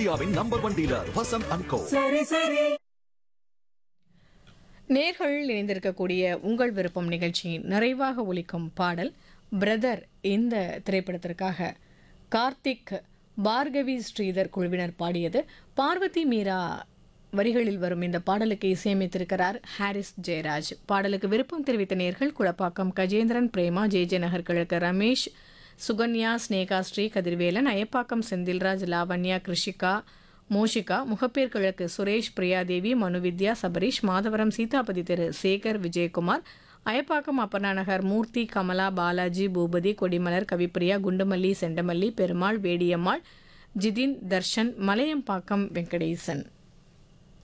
இந்தியாவின் number one dealer Vasanth and co நேர்கள் இணைந்திருக்கக்கூடிய உங்கள் விருப்பம் நிகழ்ச்சியின் நிறைவாக ஒலிக்கும் பாடல் பிரதர் இந்த திரைப்படத்திற்காக கார்த்திக் பார்கவி ஸ்ரீதர் குழுவினர் பாடியது பார்வதி மீரா வரிகளில் வரும் இந்த பாடலுக்கு இசையமைத்திருக்கிறார் ஹாரிஸ் ஜெயராஜ் பாடலுக்கு விருப்பம் தெரிவித்த நேர்கள் குளப்பாக்கம் கஜேந்திரன் பிரேமா ஜே ஜே நகர் கிழக்கு ரமேஷ் சுகன்யா ஸ்னேகா ஸ்ரீ கதிர்வேலன் அயப்பாக்கம் செந்தில்ராஜ் லாவண்யா கிருஷிகா மோஷிகா முகப்பேர் கிழக்கு சுரேஷ் பிரியாதேவி மனுவித்யா சபரீஷ் மாதவரம் சீதாபதி திரு சேகர் விஜயகுமார் அயப்பாக்கம் அப்பனா நகர் மூர்த்தி கமலா பாலாஜி பூபதி கொடிமலர் கவிப்பிரியா குண்டுமல்லி செண்டமல்லி பெருமாள் வேடியம்மாள் ஜிதின் தர்ஷன் மலையம்பாக்கம் வெங்கடேசன்